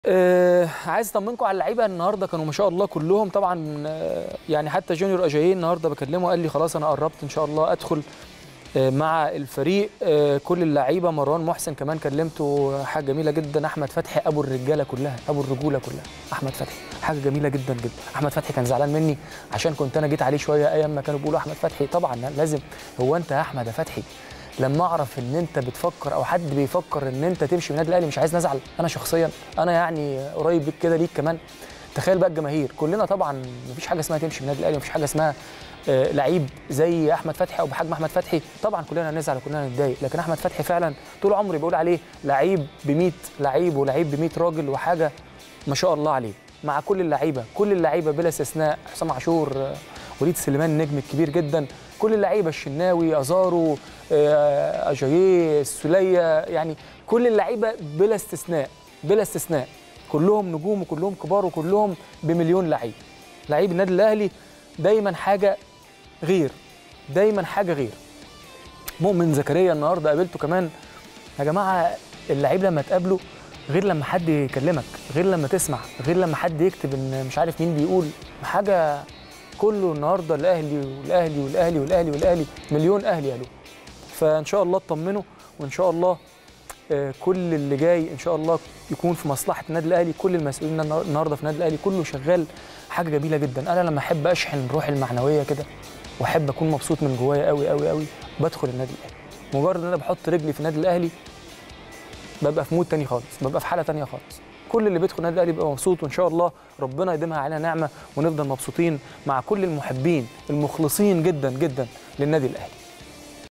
آه عايز اطمنكم على اللعيبه النهارده كانوا ما شاء الله كلهم طبعا آه يعني حتى جونيور اجاييه النهارده بكلمه قال لي خلاص انا قربت ان شاء الله ادخل آه مع الفريق آه كل اللعيبه مروان محسن كمان كلمته حاجه جميله جدا احمد فتحي ابو الرجاله كلها ابو الرجوله كلها احمد فتحي حاجه جميله جدا جدا احمد فتحي كان زعلان مني عشان كنت انا جيت عليه شويه ايام ما كانوا بيقولوا احمد فتحي طبعا لازم هو انت يا احمد يا فتحي لما اعرف ان انت بتفكر او حد بيفكر ان انت تمشي من النادي الاهلي مش عايز نزعل انا شخصيا انا يعني قريب بيك كده ليك كمان تخيل بقى الجماهير كلنا طبعا مفيش حاجه اسمها تمشي من النادي الاهلي مفيش حاجه اسمها آه لعيب زي احمد فتحي او بحجم احمد فتحي طبعا كلنا هنزعل وكلنا هنتضايق لكن احمد فتحي فعلا طول عمري بقول عليه لعيب ب 100 لعيب ولعيب ب 100 راجل وحاجه ما شاء الله عليه مع كل اللعيبه كل اللعيبه بلا استثناء حسام عاشور آه وليد سليمان النجم الكبير جدا كل اللعيبه الشناوي ازارو اجاييه السوليه يعني كل اللعيبه بلا استثناء بلا استثناء كلهم نجوم وكلهم كبار وكلهم بمليون لعيب لعيب النادي الاهلي دايما حاجه غير دايما حاجه غير مؤمن زكريا النهارده قابلته كمان يا جماعه اللعيب لما تقابله غير لما حد يكلمك غير لما تسمع غير لما حد يكتب ان مش عارف مين بيقول حاجه كله النهارده الاهلي والاهلي والاهلي والاهلي والاهلي مليون اهلي قالوا فان شاء الله اطمنوا وان شاء الله كل اللي جاي ان شاء الله يكون في مصلحه النادي الاهلي كل المسؤولين النهارده في النادي الاهلي كله شغال حاجه جميله جدا انا لما احب اشحن روحي المعنويه كده واحب اكون مبسوط من جوايا قوي قوي قوي بدخل النادي الاهلي مجرد ان انا بحط رجلي في النادي الاهلي ببقى في مود تاني خالص ببقى في حاله تانيه خالص كل اللي بيدخل النادي الاهلي بيبقى مبسوط وان شاء الله ربنا يديمها علينا نعمه ونفضل مبسوطين مع كل المحبين المخلصين جدا جدا للنادي الاهلي